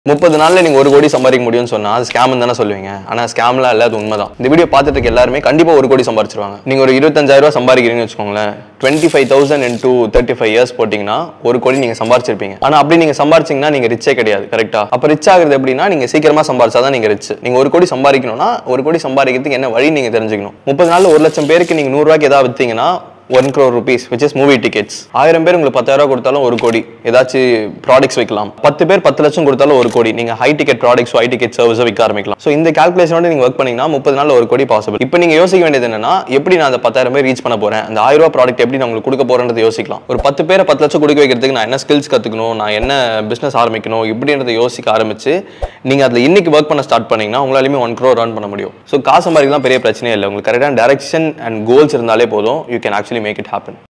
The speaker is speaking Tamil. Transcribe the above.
முப்பது நாள்ல நீங்க ஒரு கோடி சம்பாதிக்க முடியும்னு சொன்னா அது ஸ்கேம் தானே சொல்லுவீங்க ஆனா ஸ்கேம்லாம் இல்ல அது உண்மைதான் இந்த வீடியோ பார்த்துட்டு இருக்க எல்லாருமே கண்டிப்பா ஒரு கோடி சம்பாரிச்சிருவாங்க நீங்க ஒரு இருபத்தஞ்சாயிரம் ரூபாய் சம்பாதிக்கிறீங்கன்னு வச்சுக்கோங்களேன் twenty five thousand into thirty five years போட்டிங்கன்னா ஒரு கோடி நீங்க சம்பாரிச்சிருப்பீங்க ஆனா அப்படி நீங்க சம்பாரிச்சீங்கன்னா நீங்க ரிச்சே கிடையாது கரெக்டா அப்ப ரிச் ஆகுறது எப்படின்னா நீங்க சீக்கிரமா சம்பாரிச்சாதான் நீங்க ரிச் நீங்க ஒரு கோடி சம்பாதிக்கணும்னா ஒரு கோடி சம்பாதிக்கிறதுக்கு என்ன வழி நீங்க தெரிஞ்சுக்கணும் முப்பது நாள்ல ஒரு லட்சம் பேருக்கு நீங்க நூறு ரூபாய்க்கு ஏதாவது வித்தீங்கன்னா one crore rupees which is movie tickets ஆயிரம் பேர் உங்களுக்கு பத்தாயிரம் ரூபாய் கொடுத்தாலும் ஒரு கோடி ஏதாச்சும் ப்ராடக்ட்ஸ் வைக்கலாம் பத்து பேர் பத்து லட்சம் கொடுத்தாலும் ஒரு கோடி நீங்க high ticket products high ticket service விற்க ஆரம்பிக்கலாம் ஸோ இந்த கால்குலேஷனோட நீங்க ஒர்க் பண்ணீங்கன்னா முப்பது நாள் ஒரு கோடி பாசிபிள் இப்போ நீங்க யோசிக்க வேண்டியது என்னன்னா எப்படி நான் அந்த பத்தாயிரம் பேர் ரீச் பண்ண போறேன் அந்த ஆயிரம் ரூபாய் ப்ராடக்ட் எப்படி நான் உங்களுக்கு கொடுக்க போறேன்றதை யோசிக்கலாம் ஒரு பத்து பேரை பத்து லட்சம் கொடுக்க வைக்கிறதுக்கு நான் என்ன ஸ்கில்ஸ் கத்துக்கணும் நான் என்ன பிசினஸ் ஆரம்பிக்கணும் இப்படின்றத யோசிக்க ஆரம்பிச்சு நீங்க அதுல இன்னைக்கு ஒர்க் பண்ண ஸ்டார்ட் பண்ணீங்கன்னா உங்களாலுமே ஒன் crore ரன் பண்ண முடியும் ஸோ காசு சம்பாதிக்கலாம் பெரிய பிரச்சனையே இல்லை உங்களுக்கு கரெக்டான டைரக்ஷன் அண்ட் கோல்ஸ் இருந்தாலே போதும் you can actually make it happen